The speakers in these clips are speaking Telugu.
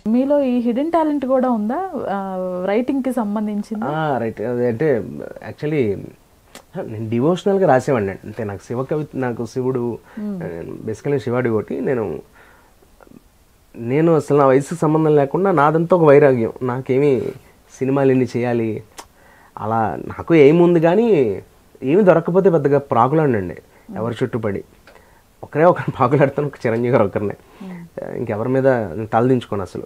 మీలో ఈ హిడెన్ టాలెంట్ కూడా ఉందా రైటింగ్ కి సంబంధించింది రైట్ అదే అంటే యాక్చువల్లీ నేను డివోషనల్గా రాసేవాడిని అంటే నాకు శివ కవి నాకు శివుడు బేసికలీ శివాడి ఒకటి నేను నేను అసలు నా వయసుకు సంబంధం లేకుండా నాదంతా ఒక వైరాగ్యం నాకేమీ సినిమాలు ఎన్ని చేయాలి అలా నాకు ఏముంది కానీ ఏమి దొరకకపోతే పెద్దగా ప్రాకులాడండి ఎవరి చుట్టుపడి ఒకరే ఒకరిని పాకులాడుతాను ఒక చిరంజీవి గారు ఒకరినే ఇంకెవరి మీద తలదించుకోను అసలు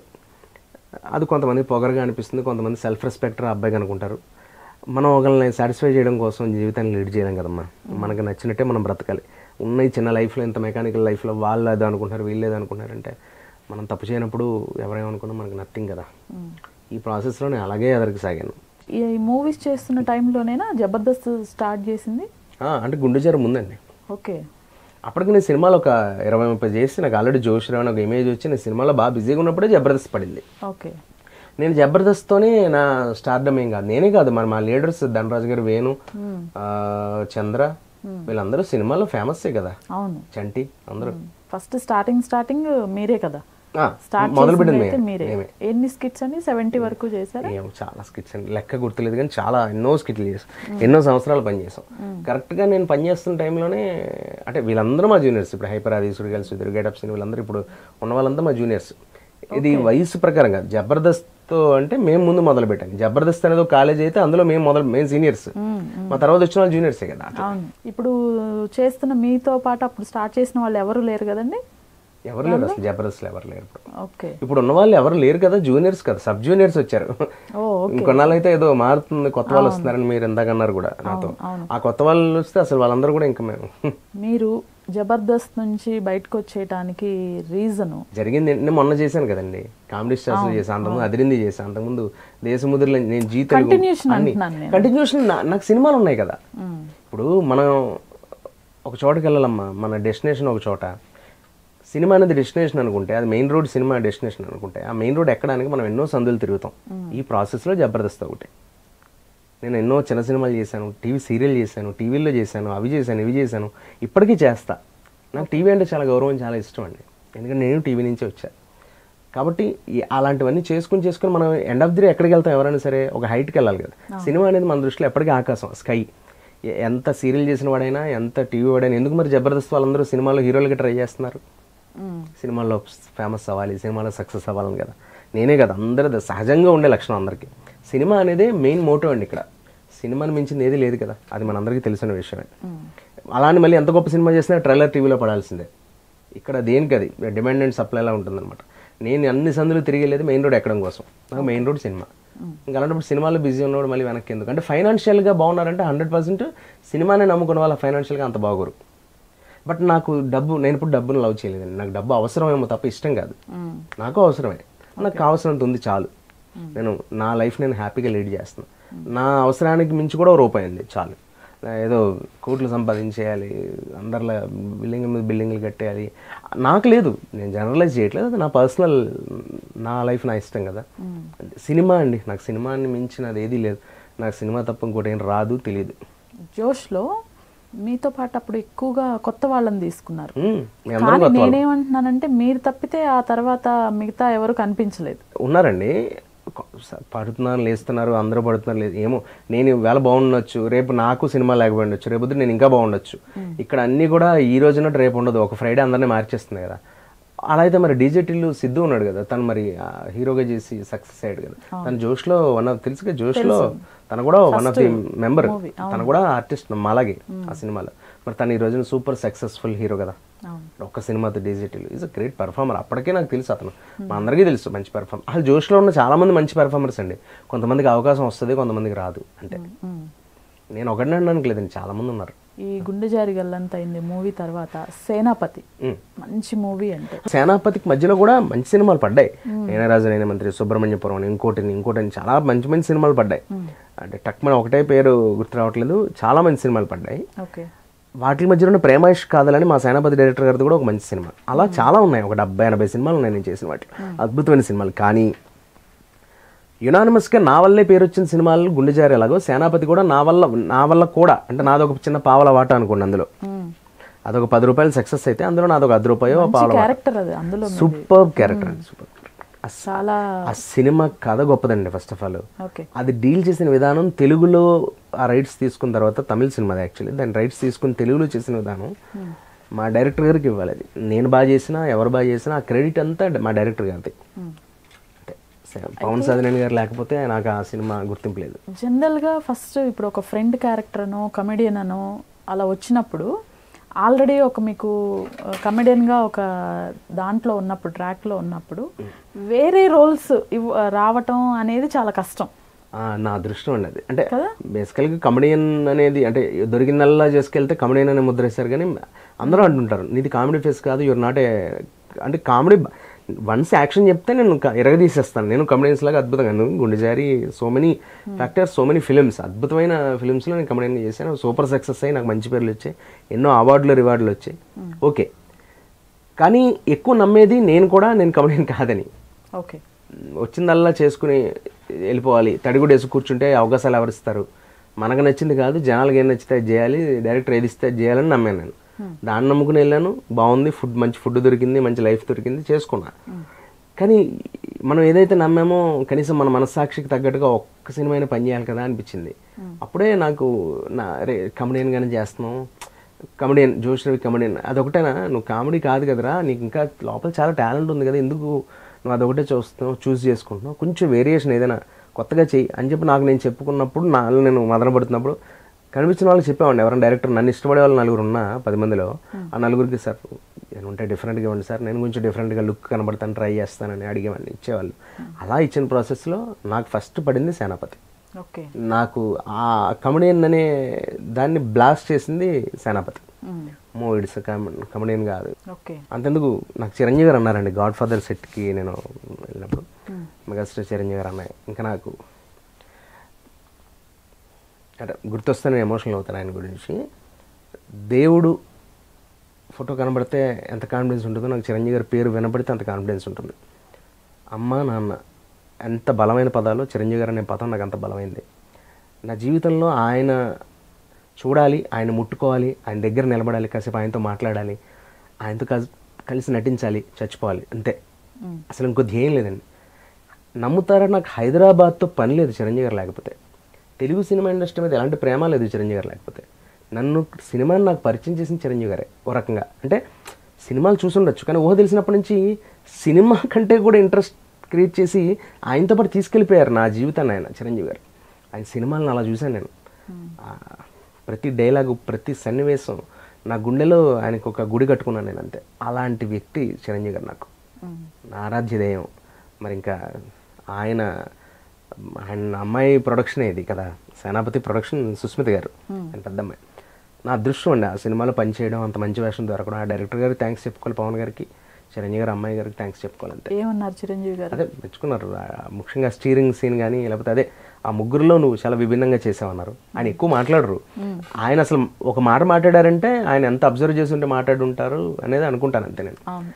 అది కొంతమంది పొగరగా అనిపిస్తుంది కొంతమంది సెల్ఫ్ రెస్పెక్టర్ అబ్బాయిగా అనుకుంటారు మనం ఒకరిని సాటిస్ఫై చేయడం కోసం జీవితాన్ని లీడ్ చేయలేం కదమ్మా మనకు నచ్చినట్టే మనం బ్రతకాలి ఉన్న ఈ చిన్న లైఫ్లో ఇంత మెకానికల్ లైఫ్లో వాళ్ళు ఏదో అనుకుంటారు వీళ్ళు ఏదో అనుకుంటారంటే మనం తప్పు చేయనప్పుడు ఎవరేమనుకున్నా మనకు నథింగ్ కదా ఈ ప్రాసెస్లో నేను అలాగే ఎదరికి సాగాను ఈ మూవీస్ చేస్తున్న టైంలోనేనా జబర్దస్త్ స్టార్ట్ చేసింది ఆ, అంటే గుండెజారు ముందండి ఓకే అప్పటికి నేను సినిమాలో ఒక ఇరవై ముప్పై చేసి నాకు ఆల్రెడీ జోష్ రావని ఒక ఇమేజ్ వచ్చి నేను సినిమాలో బాగా బిజీగా ఉన్నప్పుడే జబర్దస్త్ పడింది ఓకే నేను జబర్దస్త్-తోనే నా స్టార్డమ్ ఏం కాదు నేనే కాదు మరి మా లీడర్స్ ధనరాజు గారు వేణు ఆ, చంద్ర వీళ్ళందరూ సినిమాలో ఫేమస్సే కదా అవును చంటి అందరూ ఫస్ట్ స్టార్టింగ్ స్టార్టింగ్ మీరే కదా ఆ, స్టార్ట్ మొదలు పెట్టింది అయితే మే- మీరే మేమే ఎన్ని స్కిట్స్ అని సెవెంటీ వరకు చేశారా ఏమో చాలా స్కిట్స్ అండి లెక్క గుర్తులేదు కానీ చాలా ఎన్నో స్కిట్లు చేసాం ఎన్నో సంవత్సరాలు పనిచేసాం కరెక్ట్గా నేను పనిచేస్తున్న టైంలోనే అంటే వీళ్ళందరూ మా జూనియర్స్ ఇప్పుడు హైపర్ ఆది సుడిగాలి సుధీర్ గెటప్స్ వీళ్ళందరూ ఇప్పుడు ఉన్న వాళ్ళంతా మా జూనియర్స్ ఇది వయసు ప్రకారం కాదు జబర్దస్త్ అంటే మేము ముందు మొదలు పెట్టాం జబర్దస్త్ అనేది ఒక కాలేజ్ అయితే అందులో మేము మొదలు మేము సీనియర్స్ మా తర్వాత వచ్చిన వాళ్ళు జూనియర్సే కదా అవును ఇప్పుడు చేస్తున్న మీతో పాటు అప్పుడు స్టార్ట్ చేసిన వాళ్ళు ఎవరు లేరు కదండి ఎవరు లేరు అసలు జబర్దస్త్ ఎవరు లేరు ఇప్పుడు ఓకే ఇప్పుడు ఉన్న వాళ్ళు ఎవరు లేరు కదా జూనియర్స్ కదా సబ్ జూనియర్స్ వచ్చారు ఓ ఇంకొన్నాళ్ళు అయితే ఏదో మారుతుంది కొత్త వాళ్ళు వస్తున్నారని మీరు ఎందాక అన్నారు కూడా నాతో ఆ కొత్త వాళ్ళు వస్తే అసలు వాళ్ళందరూ కూడా ఇంకా మేము మీరు జబర్దస్త్ నుంచి బయటకు వచ్చేయటానికి రీజను జరిగింది ఏంటంటే మొన్న చేశాను కదండి కామెడీ స్టార్స్ చేశాను అంతకుముందు అదిరింది చేశాను అంతకుముందు దేశముద్రలో నేను జీ తెలుగు Continuation అంటున్నాను నేను. కంటిన్యూషన్ నాకు సినిమాలు ఉన్నాయి కదా ఇప్పుడు మనం ఒక చోటకి వెళ్ళాలమ్మా మన డెస్టినేషన్ ఒక చోట సినిమా అనేది డెస్టినేషన్ అనుకుంటే అది మెయిన్ రోడ్ సినిమా డెస్టినేషన్ అనుకుంటే ఆ మెయిన్ రోడ్ ఎక్కడానికి మనం ఎన్నో సందులు తిరుగుతాం ఈ ప్రాసెస్లో జబర్దస్త్ ఒకటి నేను ఎన్నో చిన్న సినిమాలు చేశాను టీవీ సీరియల్ చేశాను టీవీలో చేశాను అవి చేశాను ఇవి చేశాను ఇప్పటికీ చేస్తా నాకు టీవీ అంటే చాలా గౌరవం చాలా ఇష్టం అండి ఎందుకంటే నేను టీవీ నుంచే వచ్చా కాబట్టి ఈ అలాంటివన్నీ చేసుకుని చేసుకుని మనం ఎండ్ ఆఫ్ ది డే ఎక్కడికి వెళ్తాం ఎవరైనా సరే ఒక హైట్కి వెళ్ళాలి కదా సినిమా అనేది మన దృష్టిలో ఎప్పటికీ ఆకాశం స్కై ఎంత సీరియల్ చేసిన వాడైనా ఎంత టీవీ వాడైనా ఎందుకు మరి జబర్దస్త్ వాళ్ళందరూ సినిమాలో హీరోలుగా ట్రై చేస్తున్నారు సినిమాలో ఫేమస్ అవ్వాలి సినిమాలో సక్సెస్ అవ్వాలని కదా నేనే కదా అందరిది సహజంగా ఉండే లక్షణం అందరికీ సినిమా అనేది మెయిన్ మోటో అండి ఇక్కడ సినిమాని మించింది ఏది లేదు కదా అది మనందరికీ తెలిసిన విషయమే అలానే మళ్ళీ ఎంత గొప్ప సినిమా చేసినా ట్రైలర్ టీవీలో పడాల్సిందే ఇక్కడ దేనికి అది డిమాండ్ అండ్ సప్లైలా ఉంటుందన్నమాట నేను అన్ని సందులు తిరిగి వెళ్ళేది మెయిన్ రోడ్ ఎక్కడం కోసం నాకు మెయిన్ రోడ్ సినిమా ఇంకా అలాంటప్పుడు సినిమాలో బిజీ ఉన్నవాడు మళ్ళీ వెనక్కి ఎందుకు అంటే ఫైనాన్షియల్గా బాగున్నారంటే హండ్రెడ్ పర్సెంట్ సినిమానే నమ్ముకున్న వాళ్ళ ఫైనాన్షియల్గా అంత బాగోరు బట్ నాకు డబ్బు నేను ఇప్పుడు డబ్బును లవ్ చేయలేదండి నాకు డబ్బు అవసరమేమో తప్ప ఇష్టం కాదు నాకు అవసరమే నాకు కావాల్సినంత ఉంది చాలు నేను నా లైఫ్ నేను హ్యాపీగా లీడ్ చేస్తున్నాను నా అవసరానికి మించి కూడా ఓ రూపాయి ఉంది చాలు నా ఏదో కోట్లు సంపాదించేయాలి అందరిలో బిల్డింగ్ మీద బిల్డింగ్లు కట్టేయాలి నాకు లేదు నేను జనరలైజ్ చేయట్లేదు అది నా పర్సనల్ నా లైఫ్ నా ఇష్టం కదా సినిమా అండి నాకు సినిమాని మించినది ఏదీ లేదు నాకు సినిమా తప్ప ఇంకోటి ఏం రాదు తెలియదు జోష్లో మీతో పాటు అప్పుడు ఎక్కువగా కొత్త వాళ్ళని తీసుకున్నారు మ్మ్. మీ అందరం కానీ నేనేమంటున్నానంటే మీరు తప్పితే ఆ తర్వాత మిగతా ఎవరు కనిపించలేదు ఉన్నారండి కొ- స- పడుతున్నారు లేస్తున్నారు అందరూ పడుతున్నారు లేదు ఏమో నేను వేళ బాగుండొచ్చు రేపు నాకు సినిమా లేకపోయిండొచ్చు రేపు పొద్దున్న నేను ఇంకా బాగుండొచ్చు ఇక్కడ అన్నీ కూడా ఈ రోజున రేపు ఉండదు ఒక ఫ్రైడే అందరినీ మార్చేస్తుంది కదా అలా అయితే మరి డీజే టిల్లు సిద్ధు ఉన్నాడు కదా తను మరి ఆ హీరోగా చేసి సక్సెస్ అయ్యాడు కదా తను జోష్లో వన్ ఆఫ్ తెలుసుగా జోష్లో తను కూడా వన్ ఆఫ్ ది మెంబర్ తను కూడా ఆర్టిస్ట్ అలాగే ఆ సినిమాలో మరి తను ఈ రోజున సూపర్ సక్సెస్ఫుల్ హీరో కదా అవును ఒక్క సినిమాతో digital is a great performer అప్పటికే నాకు తెలుసు అతను మా అందరికీ తెలుసు మంచి పర్ఫార్మర్ అసలు జోష్లో ఉన్న చాలా మంది మంచి పర్ఫార్మర్స్ అండి కొంతమందికి అవకాశం వస్తుంది కొంతమందికి రాదు అంటే మ్మ్. నేను ఒకటినే అనడానికి లేదండి చాలా మంది ఉన్నారు ఈ గుండె జారి గల్లంత అయింది మూవీ తర్వాత సేనాపతి మ్మ్. మంచి మూవీ అంటే సేనాపతికి మధ్యలో కూడా మంచి సినిమాలు పడ్డాయి నేనే రాజు నేనే మంత్రి సుబ్రహ్మణ్యపురం అని ఇంకోటి ఇంకోటి అని చాలా మంచి మంచి సినిమాలు పడ్డాయి అంటే టక్మన్ ఒకటే పేరు గుర్తు రావట్లేదు చాలా మంచి సినిమాలు పడ్డాయి ఓకే వాటి మధ్యలో ఉన్న ప్రేమాయిష్ కాదలని మా సేనాపతి డైరెక్టర్ గారిది కూడా ఒక మంచి సినిమా అలా చాలా ఉన్నాయి ఒక డెబ్బై ఎనభై సినిమాలు ఉన్నాయి నేను చేసిన వాటిలో అద్భుతమైన సినిమాలు కానీ యునానిమస్గా నా వల్లే పేరు వచ్చిన సినిమాలు గుండెజారి ఎలాగో సేనాపతి కూడా నా వల్ల నా వల్ల కూడా అంటే నాదొక చిన్న పావల వాట అనుకోండి అందులో అదొక పది రూపాయలు సక్సెస్ అయితే అందులో నాదొక అర్ధ రూపాయో పావల వాట క్యారెక్టర్ అది అందులో సూపర్ క్యారెక్టర్ అండి సూపర్ చాలా ఆ సినిమా కథ గొప్పదండి ఫస్ట్ ఆఫ్ ఆల్ ఓకే అది డీల్ చేసిన విధానం తెలుగులో ఆ రైట్స్ తీసుకున్న తర్వాత తమిళ సినిమా యాక్చువల్లీ దాని రైట్స్ తీసుకుని తెలుగులో చేసిన విధానం మా డైరెక్టర్ గారికి ఇవ్వాలి అది నేను బాగా చేసినా ఎవరు బాగా చేసినా ఆ క్రెడిట్ అంతా మా డైరెక్టర్ గారిది అంటే స- పవన్ సాధనేని గారు లేకపోతే నాకు ఆ సినిమా గుర్తింపు లేదు జనరల్గా ఫస్ట్ ఇప్పుడు ఒక ఫ్రెండ్ క్యారెక్టర్ అనో కమెడియన్ అనో అలా వచ్చినప్పుడు ఆల్రెడీ ఒక మీకు కమెడియన్గా ఒక దాంట్లో ఉన్నప్పుడు ట్రాక్లో ఉన్నప్పుడు వేరే రోల్స్ ఇవ్ రావటం అనేది చాలా కష్టం ఆ, నా అదృష్టం అండి అది అంటే కదా? బేసికల్గా కమెడియన్ అనేది అంటే దొరికిందల్లా చేసుకెళ్తే కమెడియన్ అనే ముద్ర వేస్తారు కానీ అందరూ అంటుంటారు నీది కామెడీ ఫేస్ కాదు యువర్ నాట్ ఏ అంటే కామెడీ వన్స్ యాక్షన్ చెప్తే నేను క- ఎరగదీసేస్తాను నేను కమెడియన్స్ లాగా అద్భుతంగా నువ్వు Gundejaari so many factors so many films అద్భుతమైన ఫిలిమ్స్లో నేను కమెడియన్ చేశాను సూపర్ సక్సెస్ అయ్యి నాకు మంచి పేర్లు వచ్చాయి ఎన్నో అవార్డులు రివార్డులు వచ్చాయి ఓకే కానీ ఎక్కువ నమ్మేది నేను కూడా నేను కమెడియన్ కాదని ఓకే వచ్చిందల్లా చేసుకుని వెళ్ళిపోవాలి తడిగుడు వేసి కూర్చుంటే అవకాశాలు ఎవరిస్తారు మనకు నచ్చింది కాదు జనాలకు ఏం నచ్చితే అది చేయాలి డైరెక్టర్ ఏది ఇస్తే అది చేయాలని నమ్మాను నేను దాన్ని నమ్ముకుని వెళ్ళాను బాగుంది ఫుడ్ మంచి ఫుడ్ దొరికింది మంచి లైఫ్ దొరికింది చేసుకున్నా కానీ మనం ఏదైతే నమ్మామో కనీసం మన మనస్సాక్షికి తగ్గట్టుగా ఒక్క సినిమా అయినా పని చేయాలి కదా అనిపించింది అప్పుడే నాకు నా రే కమెడియన్గానే చేస్తున్నాం కమెడియన్ జోష్ రవి కమెడియన్ అదొకటేనా నువ్వు కామెడీ కాదు కదరా నీకు ఇంకా లోపల చాలా టాలెంట్ ఉంది కదా ఎందుకు నువ్వు అదొకటే చూస్తున్నావు చూస్ చేసుకుంటున్నావు కొంచెం వేరియేషన్ ఏదైనా కొత్తగా చెయ్యి అని చెప్పి నాకు నేను చెప్పుకున్నప్పుడు నాలో నేను మదన పడుతున్నప్పుడు కనిపించిన వాళ్ళకి చెప్పేవాడిని ఎవరైనా డైరెక్టర్ నన్ను ఇష్టపడే వాళ్ళు నలుగురు ఉన్నా పది మందిలో ఆ నలుగురికి సార్ నేను ఉంటే డిఫరెంట్గా ఇవ్వండి సార్ నేను కొంచెం డిఫరెంట్గా లుక్ కనబడతాను ట్రై చేస్తానని అడిగేవాడిని ఇచ్చేవాళ్ళు అలా ఇచ్చిన ప్రాసెస్లో నాకు ఫస్ట్ పడింది సేనాపతి ఓకే నాకు ఆ కమెడియన్ అనే దాన్ని బ్లాస్ట్ చేసింది సేనాపతి మో ఇట్స్ కమెడియన్ కాదు ఓకే అంతెందుకు నాకు చిరంజీవి గారు అన్నారండి గాడ్ ఫాదర్ సెట్కి నేను వెళ్ళినప్పుడు మెగాస్టార్ చిరంజీవి గారు అన్నాయి ఇంకా నాకు అంటే గుర్తొస్తే ఎమోషనల్ అవుతాను ఆయన గురించి దేవుడు ఫోటో కనబడితే ఎంత కాన్ఫిడెన్స్ ఉంటుందో నాకు చిరంజీవి గారి పేరు వినపడితే అంత కాన్ఫిడెన్స్ ఉంటుంది అమ్మ నాన్న ఎంత బలమైన పదాలు చిరంజీవి గారు అనే పదం నాకు అంత బలమైంది నా జీవితంలో ఆయన చూడాలి ఆయన ముట్టుకోవాలి ఆయన దగ్గర నిలబడాలి కాసేపు ఆయనతో మాట్లాడాలి ఆయనతో కలిసి కలిసి నటించాలి చచ్చిపోవాలి అంతే అసలు ఇంకో ధ్యేయం లేదండి నమ్ముతారా నాకు హైదరాబాద్తో పని లేదు చిరంజీవి గారు లేకపోతే తెలుగు సినిమా ఇండస్ట్రీ మీద ఎలాంటి ప్రేమ లేదు చిరంజీవి గారు లేకపోతే నన్ను సినిమాని నాకు పరిచయం చేసిన చిరంజీవి గారే ఓ రకంగా అంటే సినిమాలు చూసుండొచ్చు కానీ ఊహ తెలిసినప్పటి నుంచి సినిమా కంటే కూడా ఇంట్రెస్ట్ క్రియేట్ చేసి ఆయనతో పాటు తీసుకెళ్ళిపోయారు నా జీవితాన్ని ఆయన చిరంజీవి గారు ఆయన సినిమాలను అలా చూశాను నేను ఆ, ప్రతి డైలాగు ప్రతి సన్నివేశం నా గుండెలో ఆయనకు ఒక గుడి కట్టుకున్నాను నేను అంతే అలాంటి వ్యక్తి చిరంజీవి గారు నాకు నా ఆరాధ్య దైవం మరి ఇంకా ఆయన ఆయన అమ్మాయి ప్రొడక్షన్ ఇది కదా సేనాపతి ప్రొడక్షన్ సుస్మిత గారు ఆయన పెద్ద అమ్మాయి నా అదృష్టం అండి ఆ సినిమాలో పనిచేయడం అంత మంచి వేషం దొరకడం ఆ డైరెక్టర్ గారికి థ్యాంక్స్ చెప్పుకోవాలి పవన్ గారికి చిరంజీవి గారు అమ్మాయి గారికి థ్యాంక్స్ చెప్పుకోవాలి అంతే ఏమన్నారు చిరంజీవి గారు అదే మెచ్చుకున్నారు ఆ ముఖ్యంగా స్టీరింగ్ సీన్ కానీ లేకపోతే అదే ఆ ముగ్గురులో నువ్వు చాలా విభిన్నంగా చేసావన్నారు ఆయన ఎక్కువ మాట్లాడరు ఆయన అసలు ఒక మాట మాట్లాడారంటే ఆయన ఎంత అబ్జర్వ్ చేసి ఉంటే మాట్లాడుంటారు అనేది అనుకుంటాను అంతే నేను అవును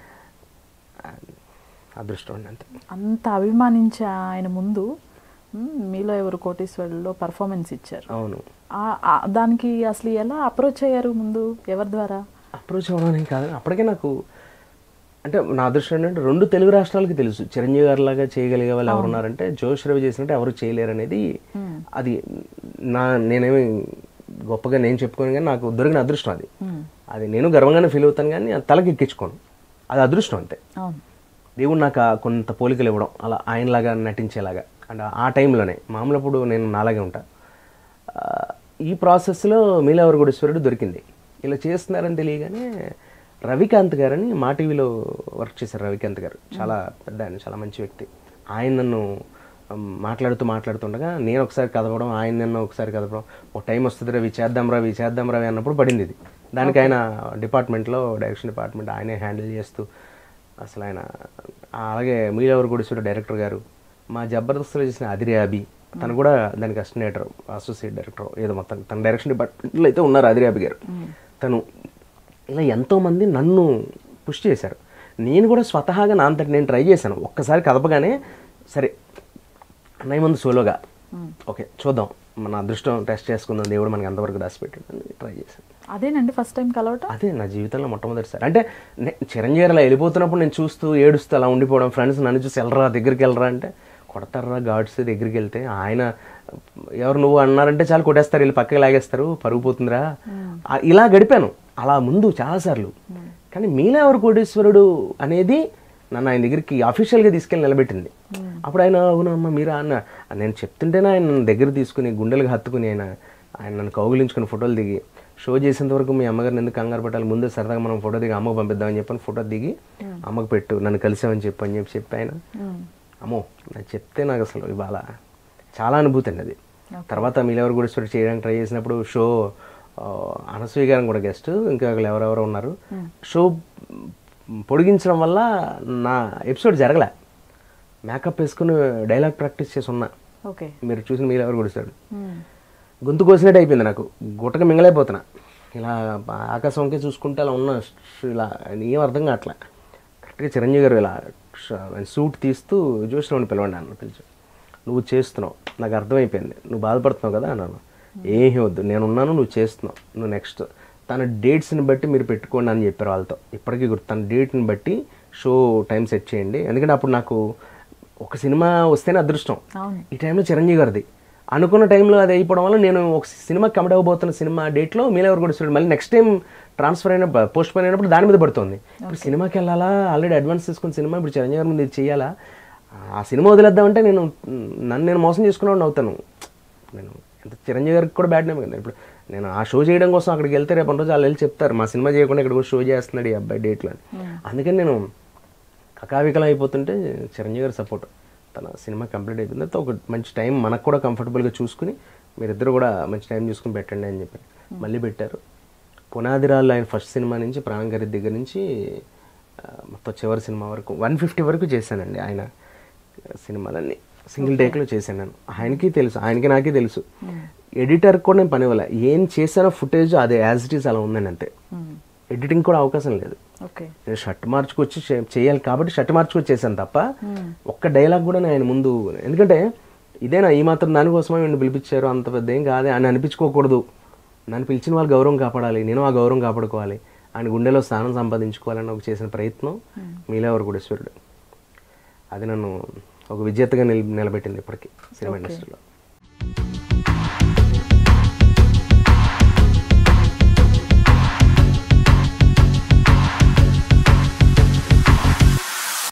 అదృష్టం అండి అంతే అంత అభిమానించే ఆయన ముందు మ్, మీలో ఎవరు కోటీశ్వరులో పర్ఫార్మెన్స్ ఇచ్చారు అవును ఆ- ఆ- దానికి అసలు ఎలా అప్రోచ్ అయ్యారు ముందు ఎవరి ద్వారా అప్రోచ్ అవ్వడానికి కాదు అప్పటికే నాకు అంటే నా అదృష్టం ఏంటంటే రెండు తెలుగు రాష్ట్రాలకి తెలుసు చిరంజీవి గారి లాగా చేయగలిగే వాళ్ళు ఎవరు ఉన్నారంటే జోష్ రవి చేసినట్టు ఎవరు చేయలేరు అనేది అది నా నేనేమి గొప్పగా నేను చెప్పుకోను కానీ నాకు దొరికిన అదృష్టం అది అది నేను గర్వంగానే ఫీల్ అవుతాను కానీ అది తలకి ఎక్కించుకోను అది అదృష్టం అంతే అవును దేవుడు నాకు ఆ కొంత పోలికలు ఇవ్వడం అలా ఆయనలాగా నటించేలాగా అండ్ ఆ టైంలోనే మామూలప్పుడు నేను నాలాగే ఉంటా ఆ, ఈ ప్రాసెస్లో మీలవరగుడేశ్వరుడు దొరికింది ఇలా చేస్తున్నారని తెలియగానే రవికాంత్ గారని మా టీవీలో వర్క్ చేశారు రవికాంత్ గారు చాలా పెద్ద ఆయన చాలా మంచి వ్యక్తి ఆయన నన్ను ఉమ్, మాట్లాడుతూ మాట్లాడుతుండగా నేను ఒకసారి కదపడం ఆయన నన్ను ఒకసారి కదపడం ఒక టైం వస్తుంది రవి చేద్దాం రవి చేద్దాం రవి అన్నప్పుడు పడింది ఇది దానికి ఆయన డిపార్ట్మెంట్లో డైరెక్షన్ డిపార్ట్మెంట్ ఆయనే హ్యాండిల్ చేస్తూ అసలు ఆయన అలాగే మీరెవరు గుడిసుడు డైరెక్టర్ గారు మా జబర్దస్త్లో చేసిన అదిరి అబి తను కూడా దానికి అసిస్టెంట్ అసోసియేట్ డైరెక్టర్ ఏదో మొత్తం తన డైరెక్షన్ డిపార్ట్మెంట్లో అయితే ఉన్నారు అదిరి అబి గారు తను ఇలా ఎంతోమంది నన్ను పుష్ చేశారు నేను కూడా స్వతహాగా నా అంతటి నేను ట్రై చేశాను ఒక్కసారి కదపగానే సరే అన్నయ్య ముందు సోలోగా ఓకే చూద్దాం మన అదృష్టం టెస్ట్ చేసుకుందాం దేవుడు మనకి ఎంతవరకు రాసి పెట్టాడు అని ట్రై చేశాను అదేనండి ఫస్ట్ టైం కలవటం అదే నా జీవితంలో మొట్టమొదటిసారి అంటే నే- చిరంజీవి గారు అలా వెళ్ళిపోతున్నప్పుడు నేను చూస్తూ ఏడుస్తూ అలా ఉండిపోవడం ఫ్రెండ్స్ నన్ను చూసి వెళ్ళరా దగ్గరికి వెళ్ళరా అంటే కొడతారా గాడ్స్ దగ్గరికి వెళ్తే ఆయన ఎవరు నువ్వు అన్నారంటే చాలా కొట్టేస్తారు వీళ్ళు పక్కకి లాగేస్తారు పరుగు పోతుందిరా ఆ, ఇలా గడిపాను అలా ముందు చాలాసార్లు కానీ మీలా ఎవరు కోటేశ్వరుడు అనేది నన్ను ఆయన దగ్గరికి అఫీషియల్గా తీసుకెళ్ళి నిలబెట్టింది అప్పుడు ఆయన అవునమ్మా మీరా అన్న నేను చెప్తుంటేనే ఆయన నన్ను దగ్గర తీసుకుని గుండెలకు హత్తుకుని ఆయన ఆయన నన్ను కౌగిలించుకుని ఫోటోలు దిగి షో చేసేంత వరకు మీ అమ్మగారిని ఎందుకు కంగారు పెట్టాలి ముందే సరదాగా మనం ఫోటో దిగి అమ్మకు పంపిద్దామని చెప్పని ఫోటో దిగి అమ్మకు పెట్టు నన్ను కలిసామని చెప్పు అని చెప్పి చెప్పి ఆయన అమ్మో నాకు చెప్తే నాకు అసలు ఇవాళ చాలా అనుభూతి అండి అది తర్వాత మీలెవరు కూడా స్టోరీ చేయడానికి ట్రై చేసినప్పుడు షో ఆ, అనసూయ గారు కూడా గెస్ట్ ఇంకా ఒకళ్ళు ఎవరెవరో ఉన్నారు షో పొడిగించడం వల్ల నా ఎపిసోడ్ జరగలే మేకప్ వేసుకుని డైలాగ్ ప్రాక్టీస్ చేసి ఉన్నా ఓకే మీరు చూసిన మీరు ఎవరు కొడుస్తాడు గొంతు కోసినట్టు అయిపోయింది నాకు గుట్టక మింగలైపోతున్నా ఇలా ఆకాశంకే చూసుకుంటే అలా ఉన్న ష్- ఇలా ఏం అర్థం కావట్లే కరెక్ట్గా చిరంజీవి గారు ఇలా సూట్ తీస్తూ చూసినామని పిలవండి అన్న పిలిచి నువ్వు చేస్తున్నావు నాకు అర్థమైపోయింది నువ్వు బాధపడుతున్నావు కదా అన్నాను ఏమీ వద్దు నేను ఉన్నాను నువ్వు చేస్తున్నావు నువ్వు నెక్స్ట్ తన డేట్స్ని బట్టి మీరు పెట్టుకోండి అని చెప్పారు వాళ్ళతో ఇప్పటికీ గుర్తు తన డేట్ని బట్టి షో టైం సెట్ చేయండి ఎందుకంటే అప్పుడు నాకు ఒక సినిమా వస్తేనే అదృష్టం అవును ఈ టైంలో చిరంజీవి గారిది అనుకున్న టైంలో అది అయిపోవడం వల్ల నేను ఒక సినిమా కమిట్ అవ్వబోతున్న సినిమా డేట్లో మీరెవరు కూడా చూడండి మళ్ళీ నెక్స్ట్ టైం ట్రాన్స్ఫర్ అయిన పోస్ట్ పోయిన అయినప్పుడు దాని మీద పడుతుంది ఇప్పుడు సినిమాకి వెళ్ళాలా ఆల్రెడీ అడ్వాన్స్ తీసుకున్న సినిమా ఇప్పుడు చిరంజీవి గారి ముందు ఇది చేయాలా ఆ సినిమా వదిలేద్దామంటే నేను నన్ను నేను మోసం చేసుకున్నాను అవుతాను నేను ఎంత చిరంజీవి గారికి కూడా బ్యాడ్ నేమ్ కదా ఇప్పుడు నేను ఆ షో చేయడం కోసం అక్కడికి వెళ్తే రేపు రోజు వాళ్ళు వెళ్ళి చెప్తారు మా సినిమా చేయకుండా ఇక్కడ షో చేస్తున్నాడు ఈ అబ్బాయి డేట్లో అని అందుకని నేను కకావికలం అయిపోతుంటే చిరంజీవి గారి సపోర్ట్ తన సినిమా కంప్లీట్ అయిపోయిన తర్వాత ఒక మంచి టైం మనకు కూడా కంఫర్టబుల్గా చూసుకుని మీరిద్దరు కూడా మంచి టైం చూసుకుని పెట్టండి అని చెప్పి మళ్ళీ పెట్టారు పునాదిరాలు ఆయన ఫస్ట్ సినిమా నుంచి ప్రాణం గారి దగ్గర నుంచి ఆ, మొత్తం చివరి సినిమా వరకు వన్ ఫిఫ్టీ వరకు చేశానండి ఆయన సినిమాలన్నీ సింగిల్ టేక్లో చేశాను నేను ఆయనకి తెలుసు ఆయనకి నాకే తెలుసు ఎడిటర్ కూడా నేను పని ఇవ్వలే ఏం చేశానో ఫుటేజ్ అదే యాజ్ ఇట్ ఈస్ అలా ఉందండి అంతే ఎడిటింగ్ కూడా అవకాశం లేదు ఓకే నేను షర్ట్ మార్చుకొచ్చి చే- చేయాలి కాబట్టి షర్ట్ మార్చుకొచ్చి చేశాను తప్ప ఒక్క డైలాగ్ కూడా నేను ఆయన ముందు ఎందుకంటే ఇదేనా ఈ మాత్రం దానికోసమే నన్ను పిలిపించారు అంత పెద్ద ఏం కాదే అని అనిపించుకోకూడదు నన్ను పిలిచిన వాళ్ళు గౌరవం కాపాడాలి నేను ఆ గౌరవం కాపాడుకోవాలి ఆయన గుండెలో స్థానం సంపాదించుకోవాలని ఒక చేసిన ప్రయత్నం మీలేవరు కోటేశ్వరుడు అది నన్ను ఒక విజేతగా నిల నిలబెట్టింది ఇప్పటికీ సినిమా ఇండస్ట్రీలో